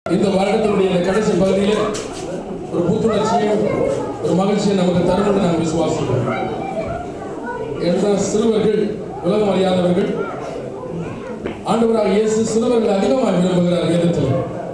இந்த வருடத்தினுடைய இந்த கடைசி பகுதியில் ஒரு புத்துணர்ச்சியும் ஒரு மகிழ்ச்சியும் நமக்கு தரணும்னு நாங்கள் விசுவாசிக்கிறோம் என்றால் சிறுவர்கள் உலகம் அறியாதவர்கள் ஆண்டவராக இயேசு சிறுவர்கள் அதிகமாக விரும்புகிறார் வேதத்தில்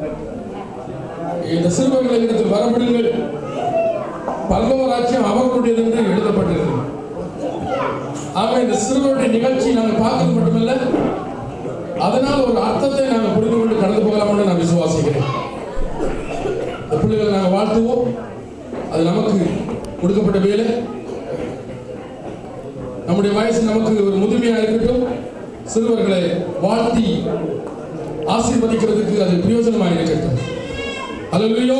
இந்த சிறுவர்களை இடத்தில் வரப்படுங்கள் பல்லவ ராஜ்யம் அவர்களுடையது என்று எழுதப்பட்டிருக்கிறது ஆக இந்த சிறுவருடைய நிகழ்ச்சி நாங்கள் பார்க்கறது மட்டுமல்ல அதனால் ஒரு அர்த்தத்தை நாங்கள் புரிந்து கொண்டு கடந்து போகலாம்னு நான் விசுவாசிக்கிறேன் இந்த பிள்ளைகளை நாங்கள் வாழ்த்துவோம் அது நமக்கு கொடுக்கப்பட்ட வேலை நம்முடைய வயசு நமக்கு ஒரு முதுமையாக இருக்கட்டும் சிறுவர்களை வாழ்த்தி ஆசீர்வதிக்கிறதுக்கு அது பிரயோஜனமாக இருக்கட்டும் அல்லையோ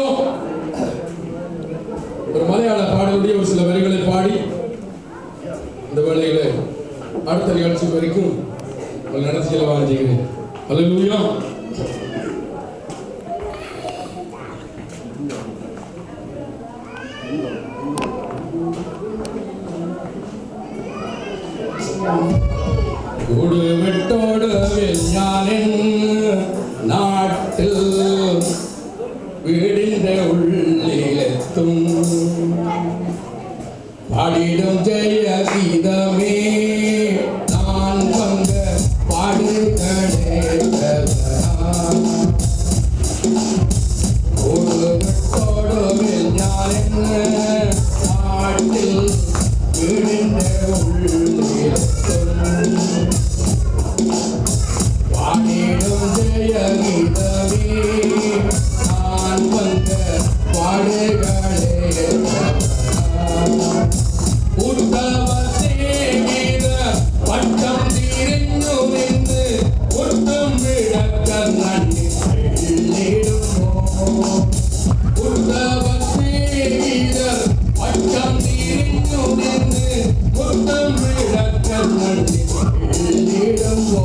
ஒரு மலையாள பாடலுடைய ஒரு சில வரிகளை பாடி இந்த வேளையில அடுத்த நிகழ்ச்சி வரைக்கும் உங்களை நடத்தி செல்ல வாங்கிக்கிறேன் அல்லையா കൊടുവിട്ടോട് ഞാനിൻ നാട്ടിൽ വീടിന്റെ ഉള്ളിലെത്തും പാടിടും ജയ ഗീതമേ ഞാൻ പങ്ക് പാടുകളേ കൊടുവിട്ടോട് ഞാനിൻ നാട്ടിൽ വീടിന്റെ ഉള്ളിലെത്തും பாடிடும் ஜெயகீதமே நான் வந்த பாடுகளே உத்தவத்தே கீத பட்டம் தீரிஞ்சு நின்று ஒட்டும் விளக்க நன்னி வெள்ளிடுமோ உத்தவத்தே கீத பட்டம் தீரிஞ்சு நின்று ஒட்டும் விளக்க நன்னி வெள்ளிடுமோ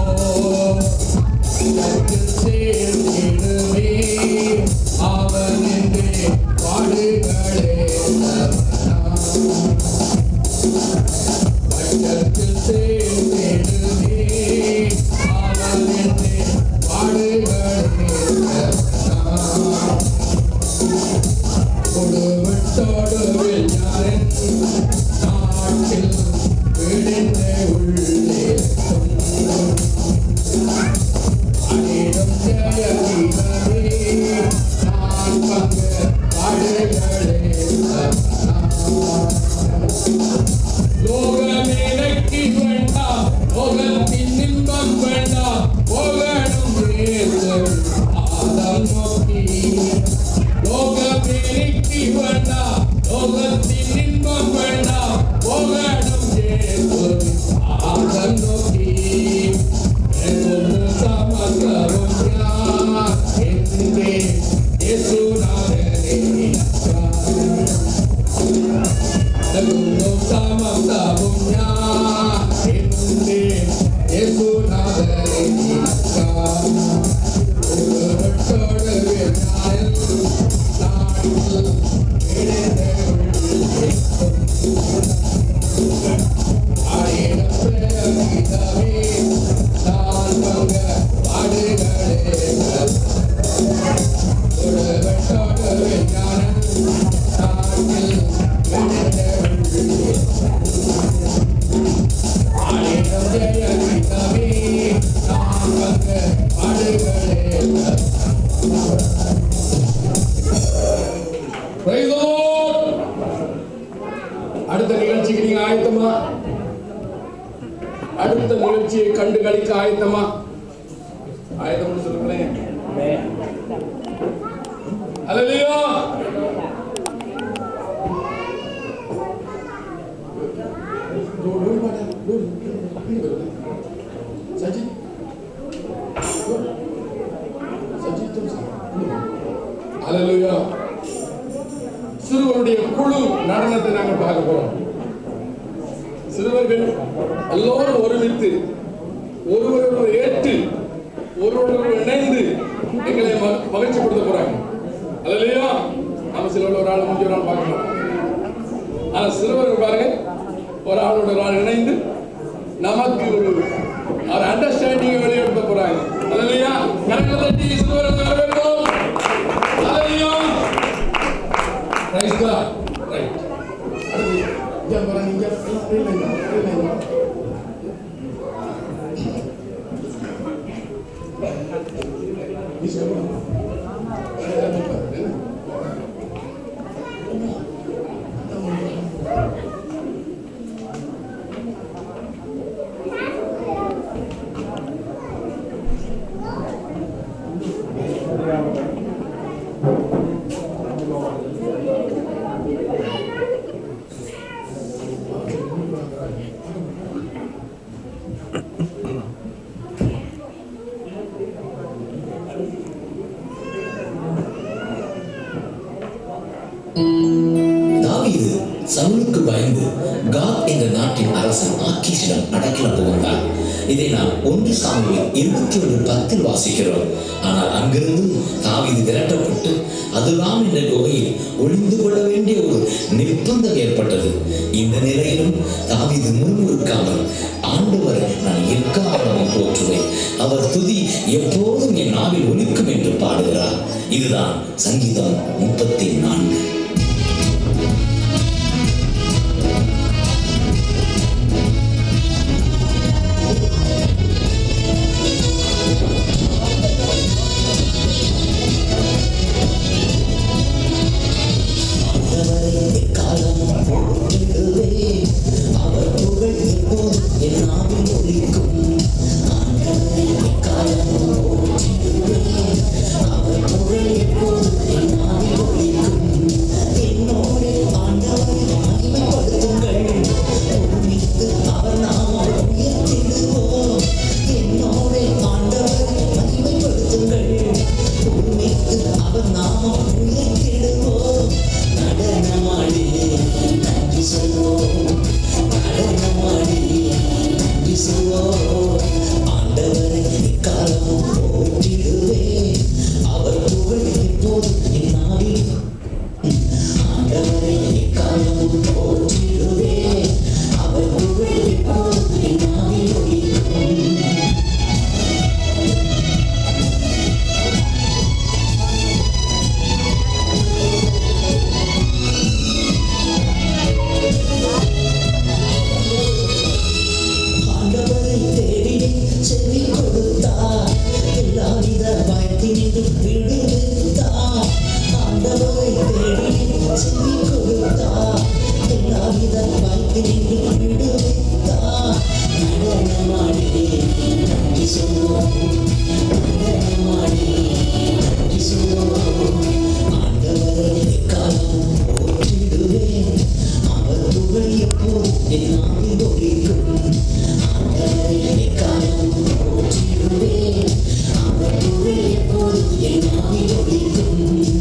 சேர்ந்திடுமே அவன் என்றே பாடுகளே பட்டத்தில் சேர்ந்திடுமே அவன் என்றே பாடுகளே கொடுவிட்டோடு வெள்ளாரன் நாட்டில் விழுந்த உள்ளே அனிடம் ஜெயகீதமே நான் பங்கு பாடுகளே லோகமேனக்கு வேண்டாம் லோகத்தின் இன்பம் வேண்டாம் போகணும் இயேசு ஆதம் நோக்கி லோகமேனக்கு வேண்டாம் லோகத்தின் இன்பம் வேண்டாம் போகணும் இயேசு ஆதம் நோக்கி சமஸ்கரம் ஞான் என்றே இயேசுநாதனே தகுந்தோம் சமம் தவும் ஞான் என்றே இயேசுநாதனே ஒருவட்டோடு ஞானில் நாட்டில் இணைந்த ஆயிரம் பிரகிதமே நான் பங்க பாடுகளே ஒருவட்டோடு ஞானில் நாட்டில் இணைந்த ஆயிரம் ஜெயகிதமே நான் பங்க பாடுகளே Praise the Lord. அடுத்த நிகழ்ச்சிக்கு நீங்க ஆயத்தமா அடுத்த நிகழ்ச்சியை கண்டு கழிக்க ஆயத்தமா ஆயத்தம்னு சொல்லுங்களேன் அல்லையா சஜித் சஜித் அல்லையா சிறுவருடைய குழு நடனத்தை நாங்கள் பார்க்க போறோம் சிறுவர்கள் எல்லோரும் ஒருமித்து ஒருவரோடு ஏற்று ஒருவரோடு இணைந்து எங்களை ம- மகிழ்ச்சிப்படுத்த போறாங்க அல்லையா நம்ம சிலர் ஒரு ஆள் முடிஞ்ச ஒரு ஆள் பார்க்கணும் ஆனா சிறுவர்கள் பாருங்க ஒரு ஆளோட ஒரு ஆள் இணைந்து நமக்கு ஒரு ஒரு அண்டர்ஸ்டாண்டிங் வெளிப்படுத்த போறாங்க அல்லையா கணக்கு தட்டி சிறுவர்கள் வரவேற்கிறோம் தாவீது சவுலுக்கு பயந்து காத் என்ற நாட்டின் அரசன் ஆக்கீஷிடம் அடைக்கலம் புகுந்தார் இதை நாம் ஒன்று சாமுவேல் இருபத்தி ஒன்று பத்தில் வாசிக்கிறோம் ஆனால் அங்கிருந்து தாவீது விரட்டப்பட்டு அதுலாம் என்ற குகையில் ஒளிந்து கொள்ள வேண்டிய ஒரு நிர்பந்தம் ஏற்பட்டது இந்த நிலையிலும் தாவீது முன்முறுக்காமல் ஆண்டவரை நான் எக்காரணமும் போற்றுவேன் அவர் துதி எப்போதும் என் நாவில் ஒலிக்கும் என்று பாடுகிறார் இதுதான் சங்கீதம் முப்பத்தி நான்கு ஆண்டவரை எக்காலமும் போற்றிடுவேன். அவர் புகழ் எப்போதும் என் நாவில் ஒலிக்கும். ஆண்டவரை எக்காலமும் போற்றிடுவேன். அவர் புகழ் எப்போதும் என் நாவில் ஒலிக்கும். என்னோடு ஆண்டவரை மகிமைப்படுத்துங்கள். ஒருமித்து அவர் நாமம் உயர்த்திடுவோம். என்னோடு ஆண்டவரை மகிமைப்படுத்துங்கள். ஒருமித்து அவர் நாமம் உயர்த்திடுவோம். நடனமாடி நன்றி சொல்வோம். நடனமாடி நன்றி சொல்வோம். ஆண்டவரை எக்காலமும் போற்றிடுவேன். அவர் புகழ் எப்போதும் என் நாவில் ஆண்டவரை எக்காலமும் போற்றிடுவேன். அவர் புகழ் எப்போதும் என் நாவில் ஒலிக்கும். ஆண்டவரை தேடினேன் செவி கொடுத்தார் எல்லாவித பயத்தினின்று விடுவித்தார் ஆண்டவரை தேடினேன் செவி கொடுத்தார் எல்லாவித பயத்தினின்று விடுவித்தார் நடனமாடி நன்றி சொல்வோம் நடனமாடி நன்றி சொல்வோம் ஆண்டவரை எக்காலமும் போற்றிடுவேன் அவர் புகழ் எப்போதும் என் நாவில் ஒலிக்கும் ஆண்டவரை எக்காலமும் போற்றிடுவேன் அவர் புகழ் எப்போதும் என் நாவில் ஒலிக்கும்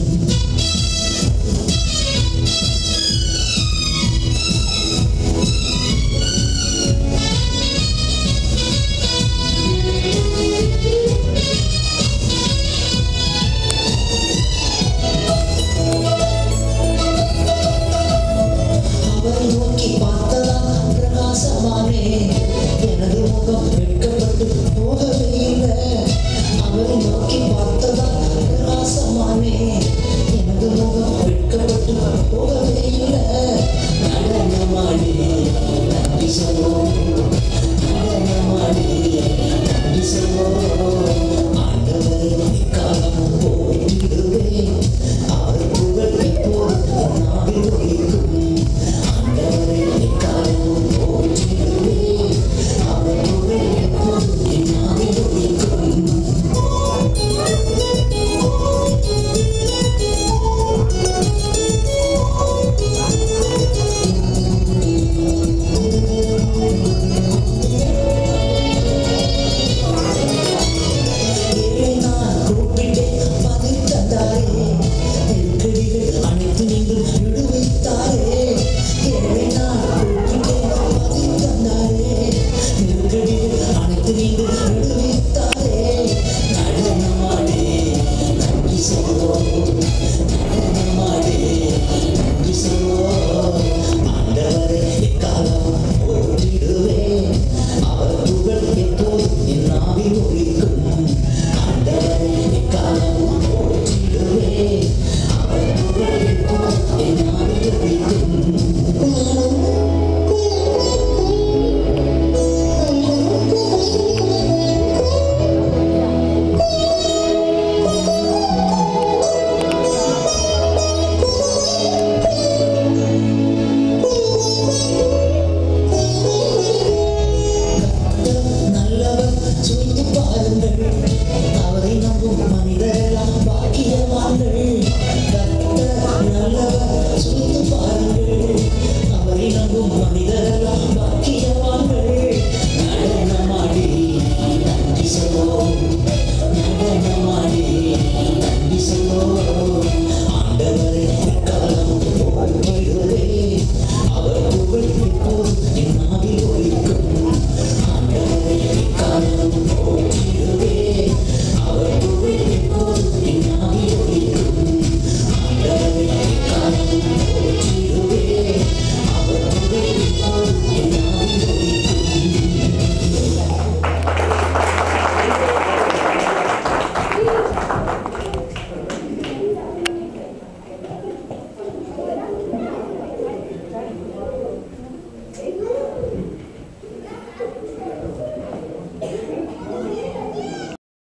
அவரை நோக்கி பார்த்ததா பிரகாசமானே எனது முகம் வெட்கப்பட்டு போகவே இல்லை அவரை நோக்கி பார்த்ததா பிரகாசமானே எனது முகம் வெட்கப்பட்டு போகவே இல்லை நடனமாடி நன்றி சொல்வோம் நடனமாடி நன்றி சொல்வோம் ஆண்டவரை காலமும் போற்றிடுவேன் அவர் புகழ் எப்போதும் நாவில் ஒலிக்கும் ஆண்டவரை காலமும் போற்றிடுவேன் அவர் புகழ் எப்போதும் நாவில் ஒலிக்கும் ஏழை நான் கூப்பிட்டேன் பதில் தந்தாரே நெருக்கடிகள் அனைத்து நீங்கள் விடுவித்தாரே ஏழை நான் கூப்பிட்டேன் பதில் தந்தாரே நெருக்கடிகள் அனைத்து நீங்கள் விடுவித்தாரே நடனமாடி நன்றி சொல்வோம் நடனமாடி நன்றி சொல்வோம்